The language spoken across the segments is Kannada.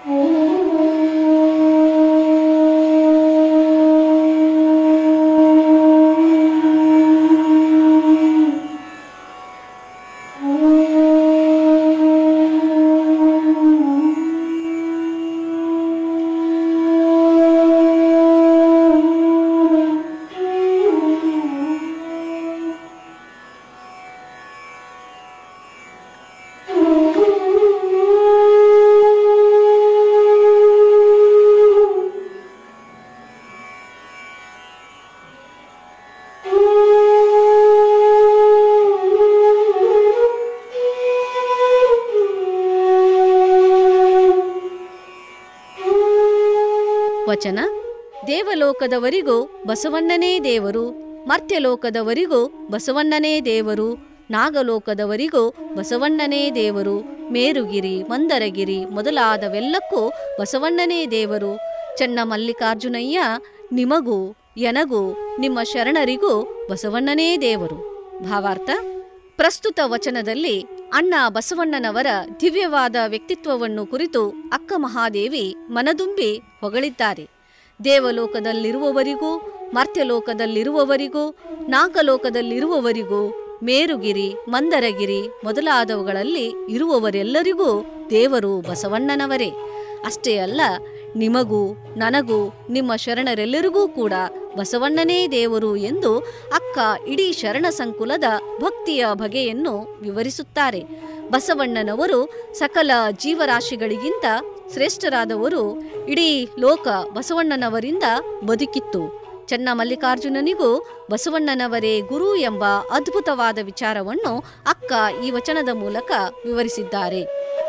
ವಚನ ದೇವಲೋಕದವರಿಗೂ ಬಸವಣ್ಣನೇ ದೇವರು ಮರ್ತ್ಯಲೋಕದವರಿಗೂ ಬಸವಣ್ಣನೇ ದೇವರು ನಾಗಲೋಕದವರಿಗೂ ಬಸವಣ್ಣನೇ ದೇವರು ಮೇರುಗಿರಿ ಮಂದರಗಿರಿ ಮೊದಲಾದವೆಲ್ಲಕ್ಕೂ ಬಸವಣ್ಣನೇ ದೇವರು ಚನ್ನ ಮಲ್ಲಿಕಾರ್ಜುನಯ್ಯ ನಿಮಗೂ ಎನಗೂ ನಿಮ್ಮ ಶರಣರಿಗೂ ಬಸವಣ್ಣನೇ ದೇವರು ಭಾವಾರ್ಥ ಪ್ರಸ್ತುತ ವಚನದಲ್ಲಿ ಅಣ್ಣ ಬಸವಣ್ಣನವರ ದಿವ್ಯವಾದ ವ್ಯಕ್ತಿತ್ವವನ್ನು ಕುರಿತು ಅಕ್ಕ ಮಹಾದೇವಿ ಮನದುಂಬಿ ಹೊಗಳಿದ್ದಾರೆ ದೇವಲೋಕದಲ್ಲಿರುವವರಿಗೂ ಮರ್ತ್ಯಲೋಕದಲ್ಲಿರುವವರಿಗೂ ನಾಗಲೋಕದಲ್ಲಿರುವವರಿಗೂ ಮೇರುಗಿರಿ ಮಂದರಗಿರಿ ಮೊದಲಾದವುಗಳಲ್ಲಿ ಇರುವವರೆಲ್ಲರಿಗೂ ದೇವರು ಬಸವಣ್ಣನವರೇ ಅಷ್ಟೇ ಅಲ್ಲ ನಿಮಗೂ ನನಗೂ ನಿಮ್ಮ ಶರಣರೆಲ್ಲರಿಗೂ ಕೂಡ ಬಸವಣ್ಣನೇ ದೇವರು ಎಂದು ಅಕ್ಕ ಇಡೀ ಶರಣ ಸಂಕುಲದ ಭಕ್ತಿಯ ಬಗೆಯನ್ನು ವಿವರಿಸುತ್ತಾರೆ ಬಸವಣ್ಣನವರು ಸಕಲ ಜೀವರಾಶಿಗಳಿಗಿಂತ ಶ್ರೇಷ್ಠರಾದವರು ಇಡೀ ಲೋಕ ಬಸವಣ್ಣನವರಿಂದ ಬದುಕಿತ್ತು ಚನ್ನ ಮಲ್ಲಿಕಾರ್ಜುನನಿಗೂ ಬಸವಣ್ಣನವರೇ ಗುರು ಎಂಬ ಅದ್ಭುತವಾದ ವಿಚಾರವನ್ನು ಅಕ್ಕ ಈ ವಚನದ ಮೂಲಕ ವಿವರಿಸಿದ್ದಾರೆ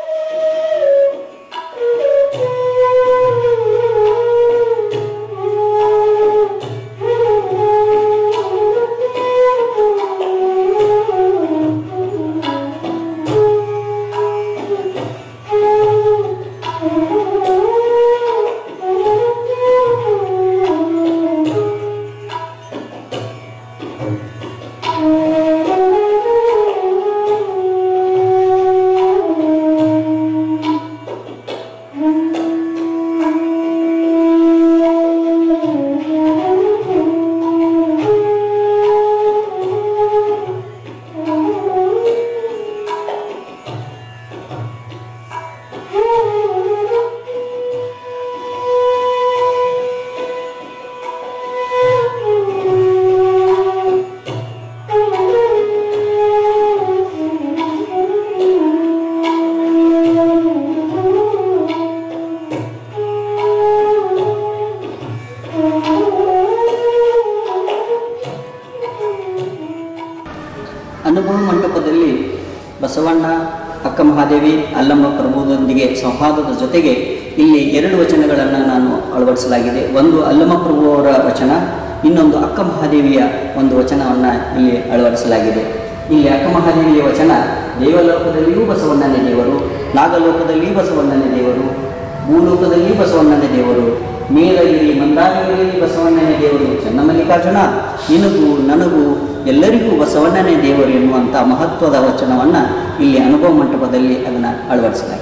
ಅನುಭವ ಮಂಟಪದಲ್ಲಿ ಬಸವಣ್ಣ ಅಕ್ಕ ಮಹಾದೇವಿ ಅಲ್ಲಮ್ಮ ಪ್ರಭುದೊಂದಿಗೆ ಸಂವಾದದ ಜೊತೆಗೆ ಇಲ್ಲಿ ಎರಡು ವಚನಗಳನ್ನು ನಾನು ಅಳವಡಿಸಲಾಗಿದೆ ಒಂದು ಅಲ್ಲಮ್ಮ ಪ್ರಭು ಅವರ ವಚನ ಇನ್ನೊಂದು ಅಕ್ಕ ಮಹಾದೇವಿಯ ಒಂದು ವಚನವನ್ನು ಇಲ್ಲಿ ಅಳವಡಿಸಲಾಗಿದೆ ಇಲ್ಲಿ ಅಕ್ಕ ಮಹಾದೇವಿಯ ವಚನ ದೇವಲೋಕದಲ್ಲಿಯೂ ಬಸವಣ್ಣನೇ ದೇವರು ನಾಗಲೋಕದಲ್ಲಿಯೂ ಬಸವಣ್ಣನೇ ದೇವರು ಭೂಲೋಕದಲ್ಲಿ ಬಸವಣ್ಣನೇ ದೇವರು ಮೇಲಲ್ಲಿ ಮಂದಾರಗಿರಿಯಲ್ಲಿ ಬಸವಣ್ಣನೇ ದೇವರು ಚನ್ನಮಲ್ಲಿಕಾರ್ಜುನ ನಿನಗೂ ನನಗೂ ಎಲ್ಲರಿಗೂ ಬಸವಣ್ಣನೇ ದೇವರು ಎನ್ನುವಂಥ ಮಹತ್ವದ ವಚನವನ್ನು ಇಲ್ಲಿ ಅನುಭವ ಮಂಟಪದಲ್ಲಿ ಅದನ್ನು ಅಳವಡಿಸಲಾಗಿದೆ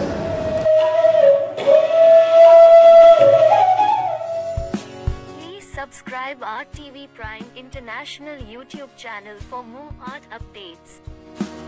Please subscribe our TV Prime International YouTube channel for more art updates.